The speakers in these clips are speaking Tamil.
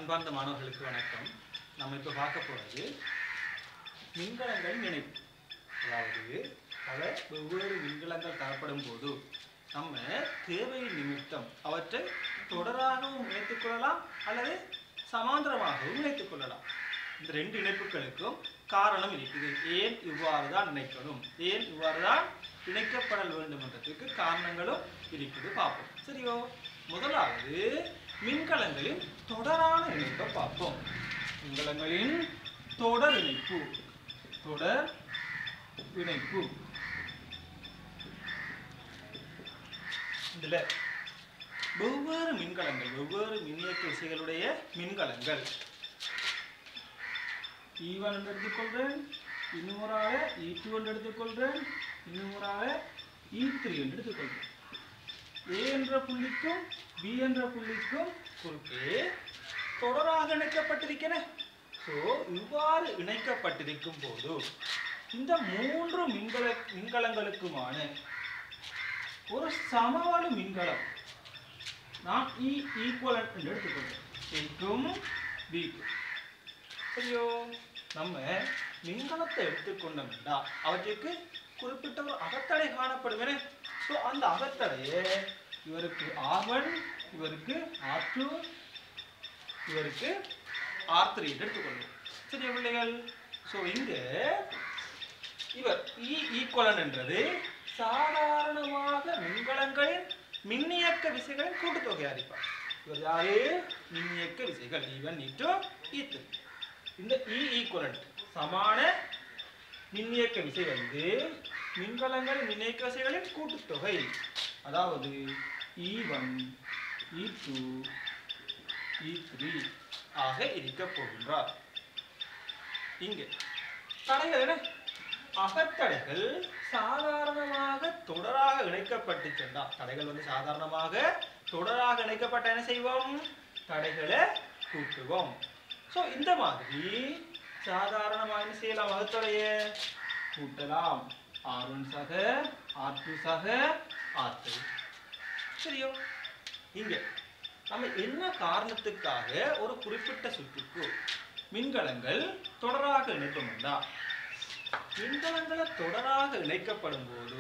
அன்பார்ந்த மாணவர்களுக்கு வணக்கம் நம்ம இப்போ பார்க்க போறது மின்கலங்கள் இணைப்பு அதாவது பல வெவ்வேறு மின்கலங்கள் தரப்படும் போது நம்ம தேவையின் நிமித்தம் அவற்றை தொடராகவும் இணைத்துக் கொள்ளலாம் அல்லது சமாந்தரமாகவும் இணைத்துக் கொள்ளலாம் இந்த ரெண்டு இணைப்புகளுக்கும் காரணம் இருக்குது ஏன் இவ்வாறு தான் இணைக்கணும் ஏன் இவ்வாறு தான் இணைக்கப்படல் வேண்டும் என்றதுக்கு காரணங்களும் இருக்குது பார்ப்போம் சரியோ முதலாவது மின்கலங்களின் தொடரான இணைப்பை பார்ப்போம் மின்கலங்களின் தொடர் இணைப்பு தொடர் இணைப்பு இதுல வெவ்வேறு மின்கலங்கள் வெவ்வேறு மின்னியக்கு விசைகளுடைய மின்கலங்கள் E1 என்று எடுத்துக்கொள்றேன் இன்னும் ஒரு ஆளை E2 என்று எடுத்துக்கொள்றேன் இன்னும் ஒரு ஆளை E3 என்று எடுத்துக்கொள்றேன் A என்ற புள்ளிக்கும் B என்ற புள்ளிக்கும் குறுக்கே தொடராக இணைக்கப்பட்டிருக்கிற ஸோ இவ்வாறு இணைக்கப்பட்டிருக்கும் போது இந்த மூன்று மின்கல மின்கலங்களுக்குமான ஒரு சமவெளி மின்கலம் நான் இ ஈக்குவலன் என்று எடுத்துக்கொள்றேன் ஏக்கும் பிக்கும் ஐயோ நம்ம மின்கலத்தை எடுத்துக்கொண்டோம்டா அவற்றுக்கு குறிப்பிட்ட ஒரு அகத்தடை காணப்படுவேனே ஸோ அந்த அகத்தடையை இவருக்கு ஆர் ஒன் இவருக்கு ஆர் டூ இவருக்கு ஆர் த்ரீ எடுத்துக்கொள்வோம் சரியா பிள்ளைகள் ஸோ இங்க இவர் இ ஈக்குவலன் என்றது சாதாரணமாக மின்கலங்களின் மின்னியக்க விசைகளின் கூட்டுத்தொகை அறிப்பார் இவர் யாரு மின்னியக்க விசைகள் ஈவன் இட்டு ஈத்து இந்த இ ஈக்குவலன்ட் சமான மின்னியக்க விசை வந்து மின்கலங்கள் மின்னியக்க விசைகளின் கூட்டுத்தொகை அதாவது E one E two E three ஆக இருக்கப் போகின்றார் இங்கே தடைகள் என்ன அகத்தடைகள் சாதாரணமாக தொடராக இணைக்கப்பட்டு சென்றா தடைகள் வந்து சாதாரணமாக தொடராக இணைக்கப்பட்ட என்ன செய்வோம் தடைகளை கூட்டுவோம் ஸோ இந்த மாதிரி சாதாரணமாக என்ன செய்யலாம் அகத்தடைய கூட்டலாம் ஆர் ஒன் சக ஆர் டூ சக ஆர் த்ரீ சரியோ இங்க நம்ம என்ன காரணத்துக்காக ஒரு குறிப்பிட்ட சுற்றுக்கு மின்கலங்கள் தொடராக இணைப்போம்டா மின்கலங்களை தொடராக இணைக்கப்படும் போது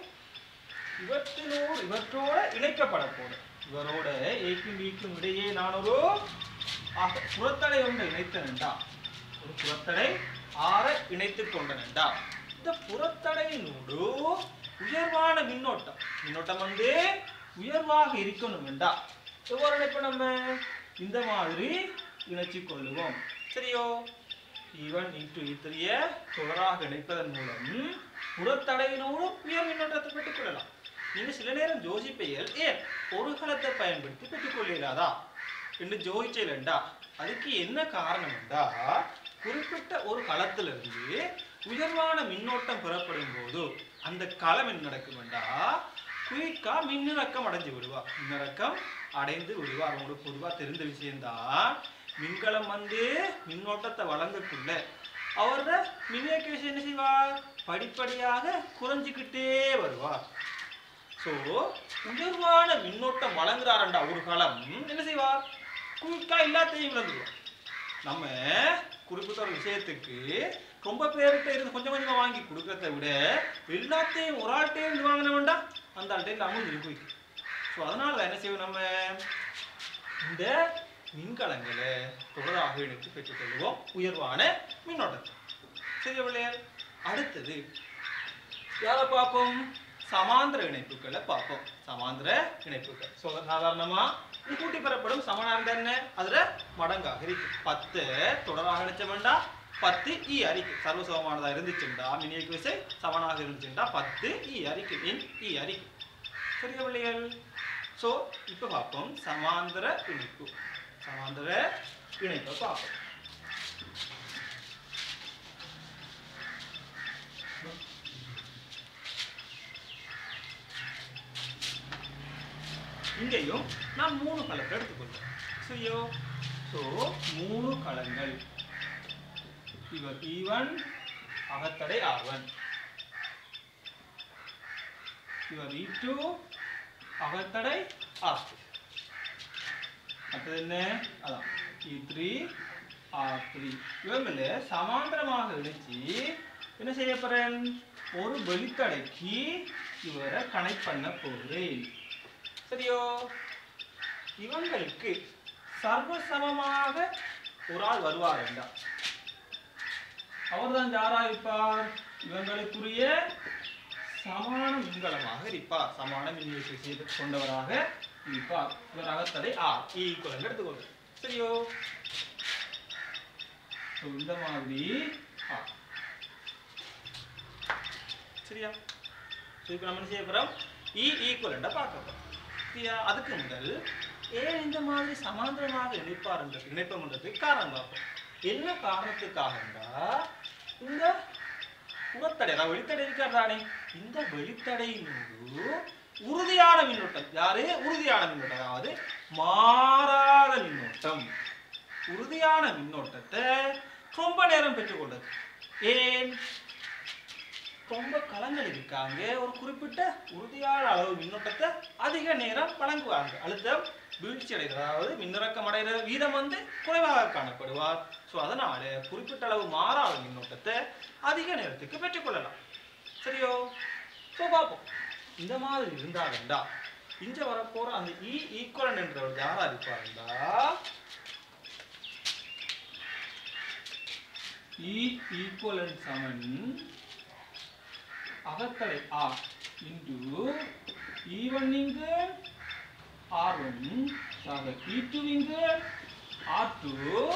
இவற்றினோடு இவற்றோட இணைக்கப்பட போதும் இவரோட ஏக்கும் வீக்கும் இடையே நான் ஒரு ஆக- புறத்தடை ஒன்றை இணைத்தனண்டா ஒரு புறத்தடை ஆற இணைத்துக் கொண்டனண்டா இந்த புறத்தடையினோடு உயர்வான மின்னோட்டம் மின்னோட்டம் வந்து உயர்வாக இருக்கணும்டா எவ்வாறு இணைப்போம் நம்ம இந்த மாதிரி இணைச்சு கொள்ளுவோம் சரியோ ஈவன் இன்டு இத்திரிய தொடராக இணைப்பதன் மூலம் புறத்தடையினோடு உயர் மின்னோட்டத்தை பெற்றுக் கொள்ளலாம் நீங்க சில நேரம் ஜோசிப்பையல் ஏன் ஒரு கலத்தை பயன்படுத்தி பெற்றுக்கொள்ளலாதா என்று ஜோதிச்சேலண்டா அதுக்கு என்ன காரணம்டா குறிப்பிட்ட ஒரு களத்திலிருந்து உயர்வான மின்னோட்டம் பெறப்படும் போது அந்த களம் என்ன நடக்கும்டா குயிக்கா மின்னிறக்கம் அடைஞ்சு விடுவா மின்னிறக்கம் அடைந்து விடுவா அவங்களுக்கு பொதுவா தெரிந்த விஷயம்தான் மின்கலம் வந்து மின்னோட்டத்தை வழங்கக்குள்ள அவரோட மின்னியக்க விஷயம் என்ன செய்வார் படிப்படியாக குறைஞ்சிக்கிட்டே வருவார் ஸோ உயர்வான மின்னோட்டம் வழங்குறாரண்டா ஒரு காலம் என்ன செய்வார் குயிக்கா எல்லாத்தையும் இழந்துருவார் நம்ம குறிப்பிட்ட ஒரு விஷயத்துக்கு ரொம்ப பேர்கிட்ட இருந்து கொஞ்சம் கொஞ்சமா வாங்கி கொடுக்கறத விட எல்லாத்தையும் ஒரு ஆள்கிட்டே இருந்து வாங்கின வேண்டாம் அந்த ஆள்கிட்ட அமுல் இருக்கு ஸோ அதனால தான் என்ன செய்வோம் நம்ம இந்த மின்கலங்களை தொடராக இணைத்து பெற்றுக்கொள்வோம் உயர்வான மின்னோட்டத்தை சரி பிள்ளையார் அடுத்தது யாரை பார்ப்போம் சமாந்திர இணைப்புகளை பார்ப்போம் சமாந்திர இணைப்புகள் ஸோ சாதாரணமா இது கூட்டி பெறப்படும் சமனாக என்ன அதுல மடங்காக இருக்கு பத்து தொடராக இணைச்ச வேண்டாம் பத்து இ அறிக்கை சர்வசமமானதா இருந்துச்சுண்டா மினியக்கு விசை சமனாக இருந்துச்சுண்டா பத்து இ அறிக்கை இன் இ அறிக்கை சரியா பிள்ளைகள் ஸோ இப்போ பார்ப்போம் சமாந்திர இணைப்பு சமாந்திர இணைப்பை பார்ப்போம் இங்கேயும் நான் மூணு கலத்தை எடுத்துக்கொள்வேன் சரிയോ ஸோ மூணு களங்கள் இவர் ஈவன் அகத்தடை ஆவன் இவர் இ டூ அகத்தடை ஆர் அடுத்தது என்ன அதான் இ த்ரீ ஆர் த்ரீ இவங்கள சமாந்தரமாக இணைச்சு என்ன செய்ய போறேன் ஒரு வெளித்தடைக்கு இவரை கனெக்ட் பண்ண போகிறேன் சரியோ இவங்களுக்கு சர்வசமமாக ஒரு ஆள் வருவார் என்றார் அவர்தான் யாரா இருப்பார் இவங்களுக்குரிய சமான மின்கலமாக இருப்பார் சமான மின்னியக்கு செய்து கொண்டவராக இருப்பார் இவர் அகத்தடை ஆர் ஈக்குவல் எடுத்துக்கொள்ளும் சரியோ So, இந்த மாதிரி ஆ. சரியா So, இப்ப நம்ம என்ன செய்ய போறோம் இ ஈக்குவலண்ட பார்க்க போறோம் சரியா அதுக்கு முதல் ஏன் இந்த மாதிரி சமாந்தரமாக இணைப்பார்ன்றது இணைப்பம்ன்றதுக்கு காரணம் பார்ப்போம் என்ன காரணத்துக்காகண்டா இந்த புறத்தடை அதாவது வெளித்தடை இருக்காதானே இந்த வெளித்தடையினோடு உறுதியான மின்னோட்டம் யாரு உறுதியான மின்னோட்டம் அதாவது மாறாத மின்னோட்டம் உறுதியான மின்னோட்டத்தை ரொம்ப நேரம் பெற்றுக்கொண்டது ஏன் ரொம்ப களங்கள் இருக்காங்க ஒரு குறிப்பிட்ட உறுதியான அளவு மின்னோட்டத்தை அதிக நேரம் வழங்குவாங்க அழுத்தம் வீழ்ச்சி அடைகிறது அதாவது மின்னிறக்கம் அடைகிற வீதம் வந்து குறைவாக காணப்படுவார் ஸோ அதனால குறிப்பிட்ட அளவு மாறாத மின்னோட்டத்தை அதிக நேரத்துக்கு பெற்றுக்கொள்ளலாம் சரியோ ஸோ பார்ப்போம் இந்த மாதிரி இருந்தா வேண்டா இங்க வரப்போற அந்த இ ஈக்குவலன் என்றவர் யாரா இருப்பாருண்டா இ ஈக்குவலன் சமன் அகத்தடை ஆர் இன்டு ஈவன் இங்கு ஆர் ஒன் சக இ டூ இங்கு ஆர் டூ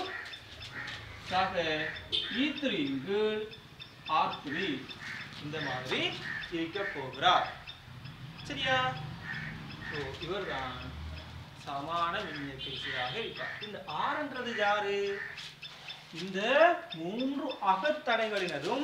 சக இ த்ரீ இங்கு ஆர் த்ரீ இந்த மாதிரி இருக்க போகிறார் சரியா ஸோ இவர்தான் சமான மின்னியற்கையாக இருப்பார் இந்த ஆறுன்றது யாரு இந்த மூன்று அகத்தடைகளினதும்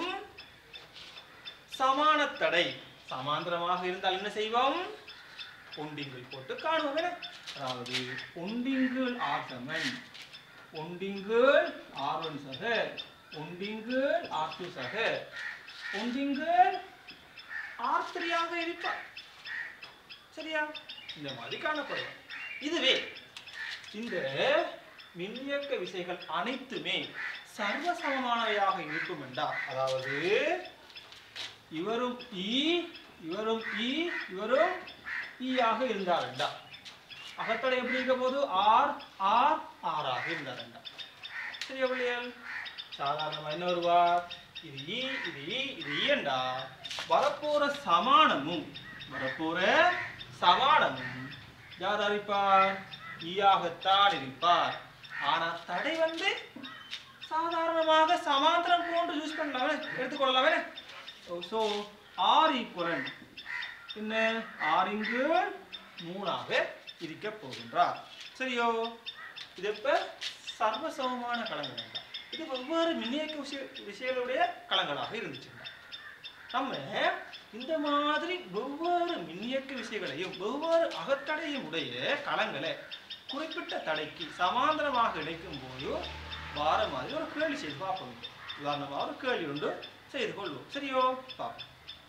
சமான தடை சமாந்தரமாக இருந்தால் என்ன செய்வோம் ஒண்டிங்கிள் போட்டு காணுவோம் என? அதாவது ஒண்டிங்கிள் ஆர் சமன் ஒண்டிங்கிள் ஆர் ஒன் சக ஒண்டிங்கிள் ஆர் டூ சக ஒண்டிங்கிள் ஆர் த்ரீயாக இருப்பார் சரியா இந்த மாதிரி காணப்படும் இதுவே இந்த மின்னியக்க விசைகள் அனைத்துமே சர்வசமமானவையாக இருக்கும் என்றால் அதாவது இவரும் இ இவரும் இ இவரும் இ ஆக இருந்தார் என்றால் அகத்தடை எப்படி இருக்க போது ஆர் ஆர் ஆர் ஆக இருந்தார் என்றால் சரியா பிள்ளைகள் சாதாரணமா என்ன வருவார் இது இ இது இ இது இ என்றா வரப்போற சமானமும் வரப்போற சமானமும் யார் அறிப்பார் ஈயாகத்தான் இருப்பார் ஆனா தடை வந்து சாதாரணமாக சமாந்தரம் போன்று யூஸ் பண்ணலாமே எடுத்துக்கொள்ளலாமே ஸோ ஆர் ஈக்குவலன் என்ன ஆர் இங்கு மூணாக இருக்க போகின்றார் சரியோ இது இப்ப சர்வசமமான களங்கள் என்றார். இது வெவ்வேறு மின்னியக்க விஷய விஷயங்களுடைய களங்களாக இருந்துச்சுங்க நம்ம இந்த மாதிரி வெவ்வேறு மின்னியக்க விசைகளையும் வெவ்வேறு அகத்தடையும் உடைய களங்களை குறிப்பிட்ட தடைக்கு சமாந்தரமாக இணைக்கும் போது வார மாதிரி ஒரு கேள்வி செய்து பார்ப்போம் உதாரணமாக ஒரு கேள்வி ஒன்று செய்து கொள்வோம் சரியோ பார்ப்போம்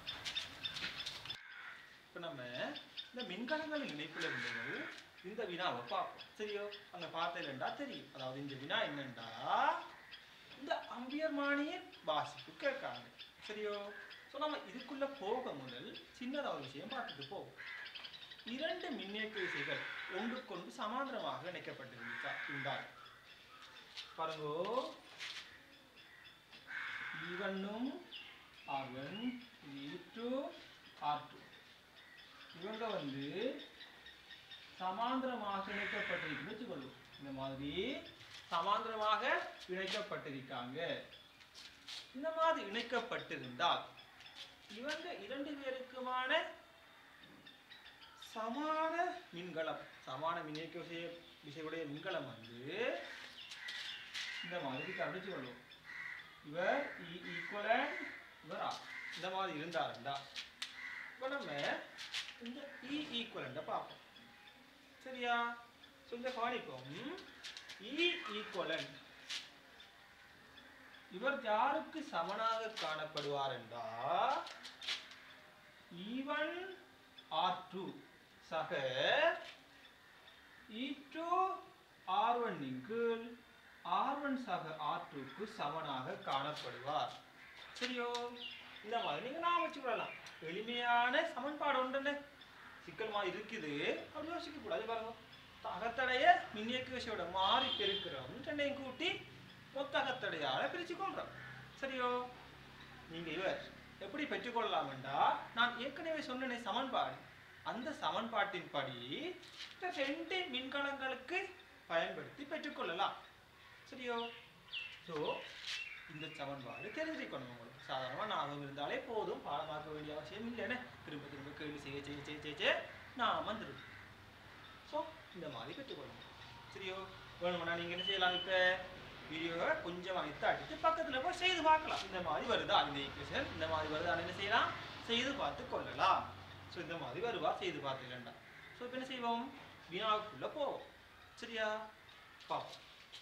இப்போ நம்ம இந்த மின்கலங்களின் இணைப்பில் இருந்தது இந்த வினாவை பார்ப்போம் சரியோ அங்க பார்த்ததுண்டா தெரியும் அதாவது இந்த வினா என்னண்டா இந்த அம்பியர்மானியின் வாசிப்பு கேட்காங்க சரியோ ஸோ நம்ம இதுக்குள்ள போக முதல் சின்னதா ஒரு விஷயம் பார்த்துட்டு போவோம் இரண்டு மின்னியக்கு விசைகள் ஒன்றுக்கொன்று சமாந்தரமாக இணைக்கப்பட்டிருந்தா இருந்தால் பாருங்கோ ஈவன்னும் ஆர் ஒன் இது டூ ஆர் டூ இவங்க வந்து சமாந்தரமாக இணைக்கப்பட்டிருக்கு வச்சுக்கொள்ளும் இந்த மாதிரி சமாந்தரமாக இணைக்கப்பட்டிருக்காங்க இந்த மாதிரி இணைக்கப்பட்டிருந்தால் இவங்க இரண்டு பேருக்குமான சமான மின்கலம் சமான மின்னியக்க விசைய விசையுடைய மின்கலம் வந்து இந்த மாதிரி கவனிச்சு கொள்வோம் இவர் ஈக்குவலன் இவர் ஆர் இந்த மாதிரி இருந்தாருண்டா இப்போ நம்ம இந்த இ ஈக்குவலண்ட பார்ப்போம் சரியா ஸோ இந்த கவனிப்போம் இ ஈக்குவலன் இவர் யாருக்கு சமனாக காணப்படுவார் என்றால் ஈவன் ஆர் டூ சக இ டூ ஆர் ஒன் இங்கு ஆர் ஒன் சக ஆர் டூக்கு சமனாக காணப்படுவார் சரியோ இந்த மாதிரி நீங்க நான் வச்சுக்கொள்ளலாம் எளிமையான சமன்பாடு ஒன்றுன்னு சிக்கல் மாதிரி இருக்குது அப்படி யோசிக்க கூடாது பாருங்க அகத்தடைய மின்னியக்கவிசையோட மாறி பெருக்கிறோம் ரெண்டையும் கூட்டி மொத்த அகத்தடையால பிரிச்சு கொள்றோம் சரியோ நீங்க இவர் எப்படி பெற்றுக்கொள்ளலாம்டா நான் ஏற்கனவே சொன்னேனே சமன்பாடு அந்த சமன்பாட்டின் படி இந்த ரெண்டு மின்கலங்களுக்கு பயன்படுத்தி பெற்றுக்கொள்ளலாம் சரியோ ஸோ இந்த சமன்பாடு தெரிஞ்சுக்கணும் உங்களுக்கு சாதாரணமாக ஞாபகம் இருந்தாலே போதும் பாடமாக்க வேண்டிய அவசியம் இல்லைன்னு திரும்ப திரும்ப கேள்வி செய்ய செய்ய செய்ய செய்ய செய்ய நான் வந்துடும் ஸோ இந்த மாதிரி பெற்றுக்கொள்ளணும் சரியோ வேணும்னா நீங்கள் என்ன செய்யலாம் இப்போ வீடியோவை கொஞ்சம் அனைத்து அடித்து பக்கத்தில் போய் செய்து பார்க்கலாம் இந்த மாதிரி வருதா இந்த ஈக்குவேஷன் இந்த மாதிரி வருதா என்ன செய்யலாம் செய்து பார்த்து கொள்ளலாம் ஸோ இந்த மாதிரி வருவா செய்து பார்த்துக்கலண்டா ஸோ இப்போ என்ன செய்வோம் வினாவுக்குள்ளே போவோம் சரியா பார்ப்போம்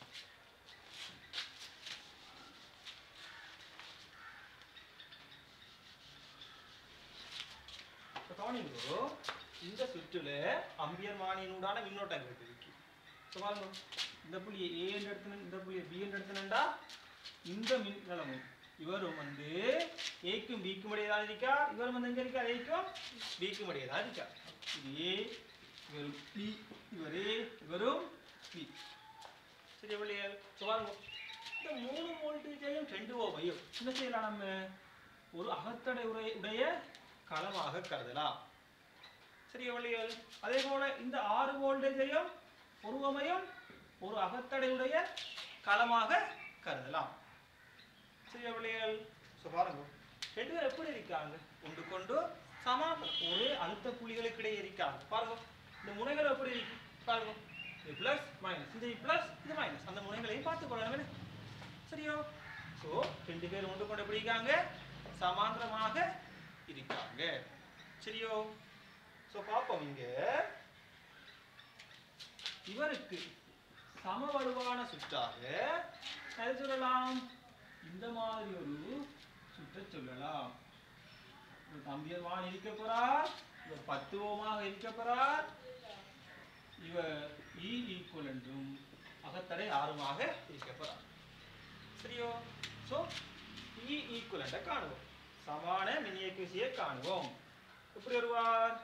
இப்போ கவனிங்கோ இந்த சுற்றுல அம்பியர் மானியினூடான மின்னோட்டங்கள் இருக்கு ஸோ பாருங்க இந்த புள்ளியை ஏ என்று எடுத்து இந்த புள்ளியை பி என்று எடுத்துனண்டா இந்த மின்கலமும் இவரும் வந்து ஏக்கும் பிக்கும் இடையே தான் இருக்கா இவரும் வந்து எங்க இருக்கா ஏக்கும் பிக்கும் இடையே தான் இருக்கா இது ஏ இவரும் பி இவரே இவரும் பி சரி பிள்ளைகள் ஸோ பாருங்க இந்த மூணு வோல்டேஜையும் ரெண்டு ஓவையும் என்ன செய்யலாம் நம்ம ஒரு அகத்தடை உடைய உடைய களமாக கருதலாம் சரியா வள்ளிகள் அதே போல இந்த ஆறு வோல்டேஜையும் உருவமையும் ஒரு அகத்தடையுடைய களமாக கருதலாம் சரியா வள்ளிகள் ஸோ பாருங்க ரெண்டு பேர் எப்படி இருக்காங்க ஒன்று கொண்டு சமான ஒரே அழுத்த புள்ளிகளுக்கு இடையே இருக்காங்க பாருங்க இந்த முனைகள் எப்படி இருக்கு பாருங்க இது பிளஸ் மைனஸ் இந்த பிளஸ் இது மைனஸ் அந்த முனைகளையும் பார்த்து கொள்ளணும் சரியோ ஸோ ரெண்டு பேரும் ஒன்று கொண்டு எப்படி இருக்காங்க சமாந்திரமாக இருக்காங்க சரியோ ஸோ பார்ப்போம் இங்க இவருக்கு சமவலுவான சுற்றாக எதை சொல்லலாம் இந்த மாதிரி ஒரு சுற்றை சொல்லலாம் ஒரு தம்பியர் வான் இருக்க போறார் இவர் பத்து ஓமாக இருக்க போறார் இவர் இ ஈக்குவலண்டும் அகத்தடை ஆறுமாக இருக்க போறார் சரியோ ஸோ இ ஈக்குவலண்ட்டை காணுவோம் சமான மின்னியக்குசியை காணுவோம் எப்படி வருவார்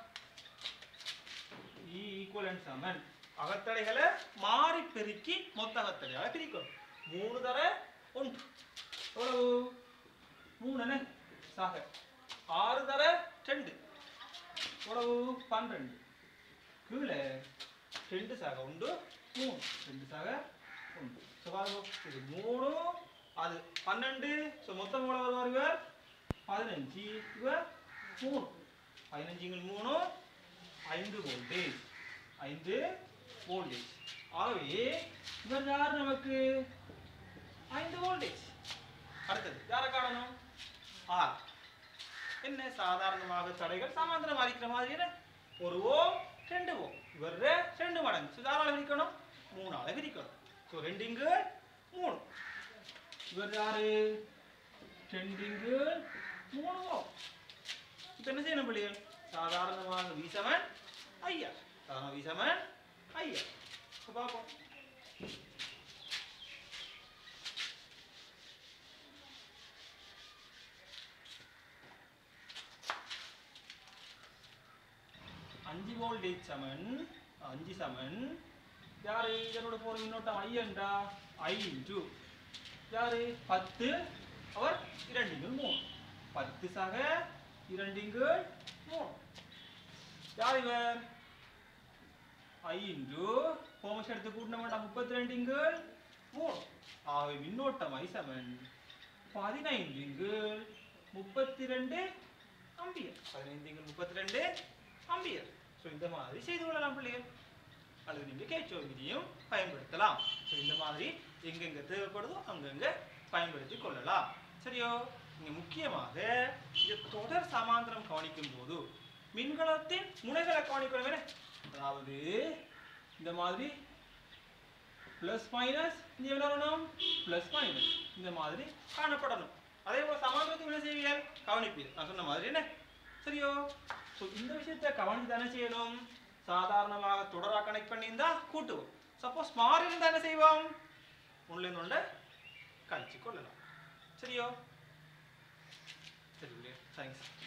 இ ஈக்குவலண்ட் சமன் அகத்தடைகளை மாறி பெருக்கி மொத்த அகத்தடையாக பிரிக்கணும் மூணு தர ஒன்று எவ்வளவு மூணு என்ன சாக ஆறு தர ரெண்டு எவ்வளவு பன்னிரெண்டு கீழே ரெண்டு சாக உண்டு மூணு ரெண்டு சாக உண்டு ஸோ பாருங்க இது மூணு அது பன்னெண்டு ஸோ மொத்தம் எவ்வளோ வருவார் இவர் பதினஞ்சு இவர் மூணு பதினஞ்சுங்கள் மூணு ஐந்து வோல்டேஜ் ஐந்து வோல்டேஜ் ஆகவே இவர் யார் நமக்கு ஐந்து வோல்டேஜ் அடுத்தது யாரை காணணும் ஆர் என்ன சாதாரணமாக தடைகள் சமாந்திரம் அரிக்கிற மாதிரி என்ன? ஒரு ஓம் ரெண்டு ஓம் இவர் ரெண்டு மடங்கு சுதாரால விரிக்கணும் மூணால விரிக்கணும் ஸோ ரெண்டு இங்கு மூணு இவர் யாரு ரெண்டு இங்கு மூணு ஓம் இப்போ என்ன செய்யணும் பிள்ளைகள் சாதாரணமாக வீசவன் ஐயா சாதாரண வீசவன் ஐயா இப்போ பார்ப்போம் அஞ்சு வோல்டேஜ் சமன் அஞ்சு சமன் யாரு இதனோட போற மின்னோட்டம் ஐ என்றா ஐ இன்டு யாரு பத்து அவர் இரண்டிங்கு மூணு பத்து சக இரண்டிங்கு மூணு யார் இவர் ஐ இன்டு ஹோமஸ் எடுத்து கூட்டின வேண்டாம் முப்பத்தி ரெண்டுங்கு மூணு ஆகவே மின்னோட்டம் ஐ சமன் பதினைந்துங்கு முப்பத்தி ரெண்டு அம்பியர் பதினைந்துங்கு முப்பத்தி ரெண்டு அம்பியர் ஸோ இந்த மாதிரி செய்து கொள்ளலாம் பிள்ளைகள் அல்லது நீங்க கேச்சோ விதியும் பயன்படுத்தலாம் ஸோ இந்த மாதிரி எங்கெங்க தேவைப்படுதோ அங்கங்க பயன்படுத்தி கொள்ளலாம் சரியோ இங்க முக்கியமாக இந்த தொடர் சமாந்திரம் கவனிக்கும் போது மின்கலத்தின் முனைகளை கவனிக்கணும் என்ன? அதாவது இந்த மாதிரி பிளஸ் மைனஸ் இங்க என்ன வரணும் பிளஸ் மைனஸ் இந்த மாதிரி காணப்படணும் அதே போல சமாந்திரத்துக்கு என்ன செய்வீர்கள் கவனிப்பீர் நான் சொன்ன மாதிரி என்ன சரியோ ஸோ இந்த விஷயத்தை கவனித்து தானே செய்யணும் சாதாரணமாக தொடராக கனெக்ட் பண்ணியிருந்தா கூட்டுவோம் சப்போஸ் மாறி இருந்தா என்ன செய்வோம் ஒன்றுலேருந்து ஒன்றை கழிச்சு கொள்ளலாம் சரியோ சரி தேங்க்ஸ்